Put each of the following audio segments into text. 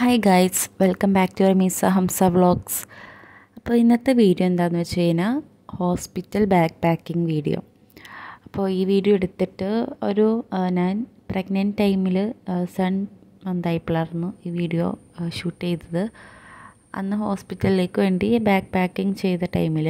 hi guys welcome back to your Meesa Hamsa vlogs അപ്പോൾ ഇന്നത്തെ video എന്താണെന്ന് വെച്ച് കഴിഞ്ഞാൽ ഹോസ്പിറ്റൽ ബാക്ക് പാക്കിംഗ് വീഡിയോ അപ്പോൾ ഈ വീഡിയോ എടുത്തിട്ട് ഒരു ആ, ഞാൻ പ്രഗ്നൻറ്റ് ടൈമിൽ സൺ മന്തായപ്പോഴായിരുന്നു ഈ വീഡിയോ ഷൂട്ട് ചെയ്തത് അന്ന് ഹോസ്പിറ്റലിലേക്ക് വേണ്ടി ബാക്ക് പാക്കിംഗ് ചെയ്ത ടൈമിൽ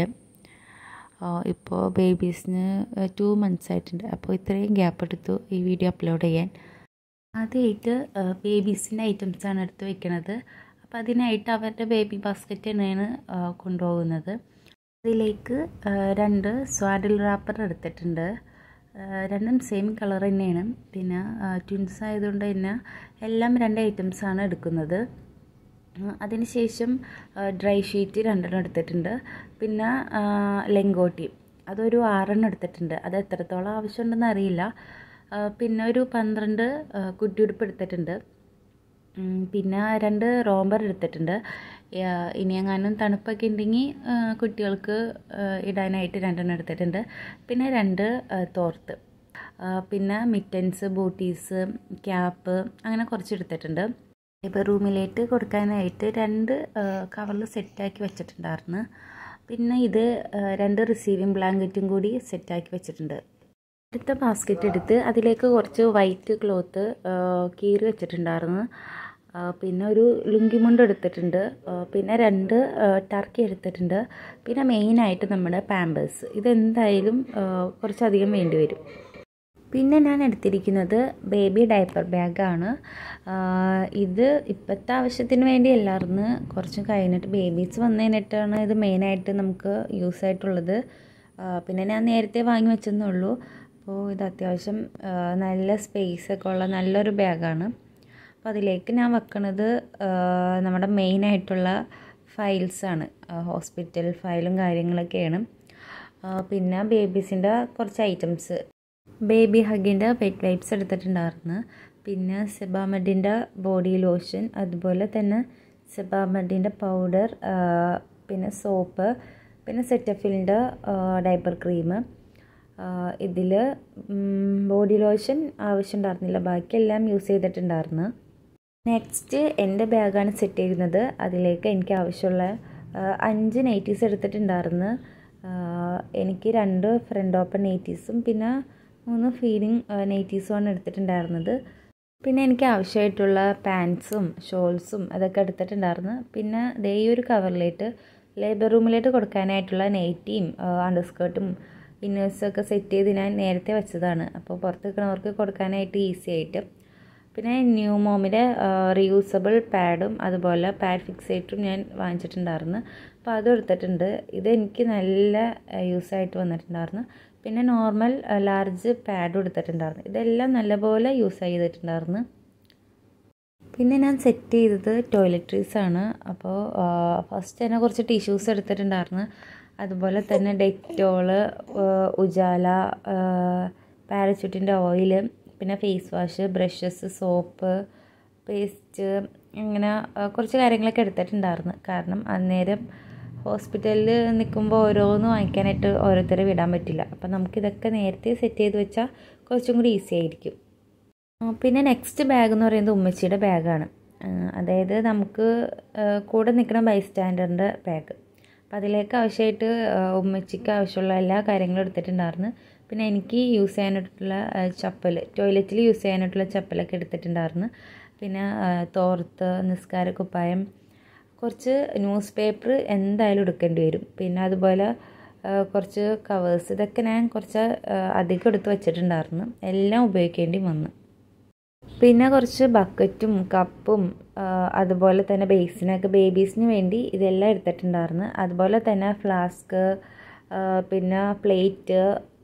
ഇപ്പോൾ ബേബീസിന് ടു മന്ത്സ് ആയിട്ടുണ്ട് അപ്പോൾ ഇത്രയും ഗ്യാപ്പ് എടുത്തു ഈ വീഡിയോ അപ്ലോഡ് ചെയ്യാൻ ആദ്യമായിട്ട് ബേബീസിൻ്റെ ഐറ്റംസാണ് എടുത്ത് വെക്കണത് അപ്പോൾ അതിനായിട്ട് അവരുടെ ബേബി ബാസ്ക്കറ്റ് തന്നെയാണ് ആ, കൊണ്ടുപോകുന്നത് അതിലേക്ക് ആ, രണ്ട് സ്വാഡിൽ റാപ്പർ എടുത്തിട്ടുണ്ട് ആ, രണ്ടും സെയിം കളർ തന്നെയാണ് പിന്നെ ട്വിൻസ് ആയതുകൊണ്ട് തന്നെ എല്ലാം രണ്ട് ഐറ്റംസാണ് എടുക്കുന്നത് അതിനുശേഷം ഡ്രൈ ഷീറ്റ് രണ്ടെണ്ണം എടുത്തിട്ടുണ്ട് പിന്നെ ആ, ലെങ്കോട്ടി അതൊരു ആറെണ്ണം എടുത്തിട്ടുണ്ട് അത് എത്രത്തോളം ആവശ്യമുണ്ടെന്ന് അറിയില്ല ആ, പിന്നെ ഒരു പന്ത്രണ്ട് ആ, കുട്ടിയുടുപ്പ് എടുത്തിട്ടുണ്ട് ഉം, പിന്നെ രണ്ട് റോംബർ എടുത്തിട്ടുണ്ട് ആ, ഇനി എങ്ങാനും തണുപ്പൊക്കെ ഉണ്ടെങ്കിൽ ആ, കുട്ടികൾക്ക് ആ, ഇടാനായിട്ട് രണ്ടെണ്ണം എടുത്തിട്ടുണ്ട് പിന്നെ രണ്ട് ആ, തോർത്ത് ആ, പിന്നെ മിറ്റൻസ് ബൂട്ടീസ് ക്യാപ്പ് അങ്ങനെ കുറച്ച് എടുത്തിട്ടുണ്ട് ഇപ്പോൾ റൂമിലേക്ക് കൊടുക്കാനായിട്ട് രണ്ട് കവറിൽ സെറ്റാക്കി വെച്ചിട്ടുണ്ടായിരുന്നു പിന്നെ ഇത് ആ, രണ്ട് റിസീവിങ് ബ്ലാങ്കറ്റും കൂടി സെറ്റാക്കി വെച്ചിട്ടുണ്ട് അടുത്ത ബാസ്ക്കറ്റ് എടുത്ത് അതിലേക്ക് കുറച്ച് വൈറ്റ് ക്ലോത്ത് കീറി വെച്ചിട്ടുണ്ടായിരുന്നു ആ, പിന്നെ ഒരു ലുങ്കിമുണ്ട് എടുത്തിട്ടുണ്ട് ആ, പിന്നെ രണ്ട് ആ, ടർക്കി എടുത്തിട്ടുണ്ട് പിന്നെ മെയിനായിട്ട് നമ്മുടെ പാമ്പേഴ്സ് ഇതെന്തായാലും ആ, കുറച്ചധികം വേണ്ടി വരും പിന്നെ ഞാൻ എടുത്തിരിക്കുന്നത് ബേബി ഡയപ്പർ ബാഗാണ് ഇത് ഇപ്പോഴത്തെ ആവശ്യത്തിന് വേണ്ടി അല്ലായിരുന്നു കുറച്ച് കഴിഞ്ഞിട്ട് ബേബീസ് വന്നു കഴിഞ്ഞിട്ടാണ് ഇത് മെയിനായിട്ട് നമുക്ക് യൂസ് ആയിട്ടുള്ളത് ആ, പിന്നെ ഞാൻ നേരത്തെ വാങ്ങി വെച്ചെന്നേ ഉള്ളൂ അപ്പോൾ ഇത് അത്യാവശ്യം ആ, നല്ല സ്പേസ് ഒക്കെ ഉള്ള നല്ലൊരു ബാഗാണ് അപ്പോൾ അതിലേക്ക് ഞാൻ വെക്കണത് ആ, നമ്മുടെ മെയിനായിട്ടുള്ള ഫയൽസാണ് ഹോസ്പിറ്റൽ ഫയലും കാര്യങ്ങളൊക്കെയാണ് ആ, പിന്നെ ബേബീസിൻ്റെ കുറച്ച് ഐറ്റംസ് ബേബി ഹഗിൻ്റെ വെറ്റ് വൈപ്സ് എടുത്തിട്ടുണ്ടായിരുന്നു പിന്നെ സെബാമെഡിൻ്റെ ബോഡി ലോഷൻ അതുപോലെ തന്നെ സെബാമെഡിൻ്റെ പൗഡർ പിന്നെ സോപ്പ് പിന്നെ സെറ്റഫിലിൻ്റെ ഡൈപ്പർ ക്രീം ഇതിൽ ബോഡി ലോഷൻ ആവശ്യമുണ്ടായിരുന്നില്ല ബാക്കിയെല്ലാം യൂസ് ചെയ്തിട്ടുണ്ടായിരുന്നു നെക്സ്റ്റ് എൻ്റെ ബാഗാണ് സെറ്റ് ചെയ്യുന്നത് അതിലേക്ക് എനിക്ക് ആവശ്യമുള്ള ആ, അഞ്ച് നൈറ്റീസ് എടുത്തിട്ടുണ്ടായിരുന്നു ആ, എനിക്ക് രണ്ട് ഫ്രണ്ട് ഓപ്പൺ നൈറ്റീസും പിന്നെ മൂന്ന് ഫീഡിങ് നൈറ്റീസുമാണ് എടുത്തിട്ടുണ്ടായിരുന്നത് പിന്നെ എനിക്ക് ആവശ്യമായിട്ടുള്ള പാൻസും ഷോൾസും അതൊക്കെ എടുത്തിട്ടുണ്ടായിരുന്നു പിന്നെ ദേ ഈ ഒരു കവറിലേക്ക് ലേബർ റൂമിലേക്ക് കൊടുക്കാനായിട്ടുള്ള നൈറ്റിയും അണ്ടർസ്കേർട്ടും ഇന്നേഴ്സൊക്കെ സെറ്റ് ചെയ്ത് ഞാൻ നേരത്തെ വെച്ചതാണ് അപ്പോൾ പുറത്ത് നിൽക്കുന്നവർക്ക് കൊടുക്കാനായിട്ട് ഈസി ആയിട്ട് പിന്നെ ന്യൂ മോമിൻ്റെ റീയൂസബിൾ പാഡും അതുപോലെ പാഡ് ഫിക്സേറ്ററും ഞാൻ വാങ്ങിച്ചിട്ടുണ്ടായിരുന്നു അപ്പോൾ അതും എടുത്തിട്ടുണ്ട് ഇത് എനിക്ക് നല്ല യൂസ് ആയിട്ട് വന്നിട്ടുണ്ടായിരുന്നു പിന്നെ നോർമൽ ലാർജ് പാഡും എടുത്തിട്ടുണ്ടായിരുന്നു ഇതെല്ലാം നല്ലപോലെ യൂസ് ചെയ്തിട്ടുണ്ടായിരുന്നു പിന്നെ ഞാൻ സെറ്റ് ചെയ്തത് ടോയ്ലറ്ററീസ് ആണ് അപ്പോൾ ഫസ്റ്റ് തന്നെ കുറച്ച് ടിഷ്യൂസ് എടുത്തിട്ടുണ്ടായിരുന്നു അതുപോലെ തന്നെ ഡെറ്റോള് ഉജാല പാരച്യൂട്ടിൻ്റെ ഓയില് പിന്നെ face wash brushes soap paste അങ്ങനെ ആ, കുറച്ച് കാര്യങ്ങളൊക്കെ എടുത്തിട്ടുണ്ടായിരുന്നു കാരണം അന്നേരം ഹോസ്പിറ്റലിൽ നിൽക്കുമ്പോൾ ഓരോന്ന് വാങ്ങിക്കാനായിട്ട് ഓരോരുത്തരെ വിടാൻ പറ്റില്ല അപ്പം നമുക്കിതൊക്കെ നേരത്തെ സെറ്റ് ചെയ്ത് വെച്ചാൽ കുറച്ചും കൂടി ഈസി ആയിരിക്കും ആ, പിന്നെ നെക്സ്റ്റ് ബാഗ് എന്ന് പറയുന്നത് ഉമ്മച്ചിയുടെ ബാഗാണ് അതായത് നമുക്ക് ആ, കൂടെ നിൽക്കുന്ന ബൈസ്റ്റാൻഡറിൻ്റെ ബാഗ് അപ്പം അതിലേക്ക് ആവശ്യമായിട്ട് ആ, ഉമ്മച്ചിക്ക് ആവശ്യമുള്ള എല്ലാ കാര്യങ്ങളും എടുത്തിട്ടുണ്ടായിരുന്നു പിന്നെ എനിക്ക് യൂസ് ചെയ്യാനായിട്ടുള്ള ആ, ചപ്പൽ ടോയ്ലറ്റിൽ യൂസ് ചെയ്യാനായിട്ടുള്ള ചപ്പലൊക്കെ എടുത്തിട്ടുണ്ടായിരുന്നു പിന്നെ ആ, തോർത്ത് നിസ്കാര കുപ്പായം കുറച്ച് ന്യൂസ് പേപ്പർ എന്തായാലും എടുക്കേണ്ടി വരും പിന്നെ അതുപോലെ ആ, കുറച്ച് കവേഴ്സ് ഇതൊക്കെ ഞാൻ കുറച്ച് ആ, അധികം എടുത്ത് വെച്ചിട്ടുണ്ടായിരുന്നു എല്ലാം ഉപയോഗിക്കേണ്ടി വന്നു പിന്നെ കുറച്ച് ബക്കറ്റും കപ്പും ആ, അതുപോലെ തന്നെ ബേസിനൊക്കെ ബേബീസിന് വേണ്ടി ഇതെല്ലാം എടുത്തിട്ടുണ്ടായിരുന്നു അതുപോലെ തന്നെ ഫ്ലാസ്ക് പിന്നെ പ്ലേറ്റ്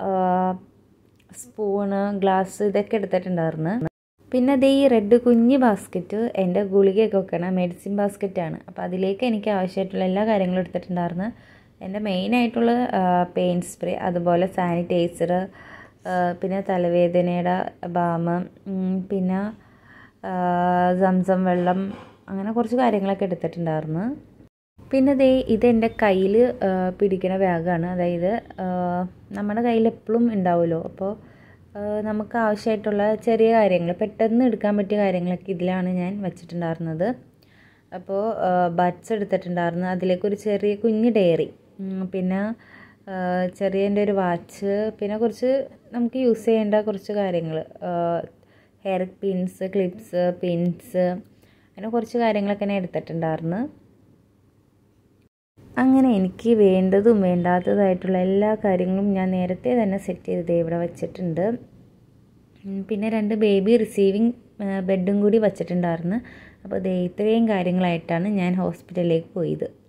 സ്പൂണ് ഗ്ലാസ് ഇതൊക്കെ എടുത്തിട്ടുണ്ടായിരുന്നു പിന്നെ അതേ ഈ റെഡ് കുഞ്ഞ് ബാസ്ക്കറ്റ് എൻ്റെ ഗുളികയൊക്കെ വെക്കണ മെഡിസിൻ ബാസ്ക്കറ്റാണ് അപ്പോൾ അതിലേക്ക് എനിക്ക് ആവശ്യമായിട്ടുള്ള എല്ലാ കാര്യങ്ങളും എടുത്തിട്ടുണ്ടായിരുന്നു എൻ്റെ മെയിനായിട്ടുള്ള പെയിൻ സ്പ്രേ അതുപോലെ സാനിറ്റൈസർ പിന്നെ തലവേദനയുടെ ബാം പിന്നെ ആ, സംസം വെള്ളം അങ്ങനെ കുറച്ച് കാര്യങ്ങളൊക്കെ എടുത്തിട്ടുണ്ടായിരുന്നു പിന്നെ ദേ ഇതെൻ്റെ കയ്യിൽ പിടിക്കുന്ന ബാഗാണ് അതായത് ആ, നമ്മുടെ കയ്യിൽ എപ്പോഴും ഉണ്ടാവുമല്ലോ അപ്പോൾ ആ, നമുക്ക് ആവശ്യമായിട്ടുള്ള ചെറിയ കാര്യങ്ങൾ പെട്ടെന്ന് എടുക്കാൻ പറ്റിയ കാര്യങ്ങളൊക്കെ ഇതിലാണ് ഞാൻ വെച്ചിട്ടുണ്ടായിരുന്നത് അപ്പോൾ ബഡ്സ് എടുത്തിട്ടുണ്ടായിരുന്നു അതിലേക്ക് ഒരു ചെറിയ കുഞ്ഞ് ഡയറി പിന്നെ ചെറിയ എൻ്റെ ഒരു വാച്ച് പിന്നെ കുറച്ച് നമുക്ക് യൂസ് ചെയ്യേണ്ട കുറച്ച് കാര്യങ്ങൾ ഹെയർ പിൻസ് ക്ലിപ്സ് പിൻസ് അങ്ങനെ കുറച്ച് കാര്യങ്ങളൊക്കെ ഞാൻ എടുത്തിട്ടുണ്ടായിരുന്നു അങ്ങനെ എനിക്ക് വേണ്ടതും വേണ്ടാത്തതായിട്ടുള്ള എല്ലാ കാര്യങ്ങളും ഞാൻ നേരത്തെ തന്നെ സെറ്റ് ചെയ്ത് ഇവിടെ വെച്ചിട്ടുണ്ട് പിന്നെ രണ്ട് ബേബി റിസീവിങ് ബെഡും കൂടി വച്ചിട്ടുണ്ടായിരുന്നു അപ്പോൾ ദേ ഇത്രയും കാര്യങ്ങളായിട്ടാണ് ഞാൻ ഹോസ്പിറ്റലിലേക്ക് പോയത്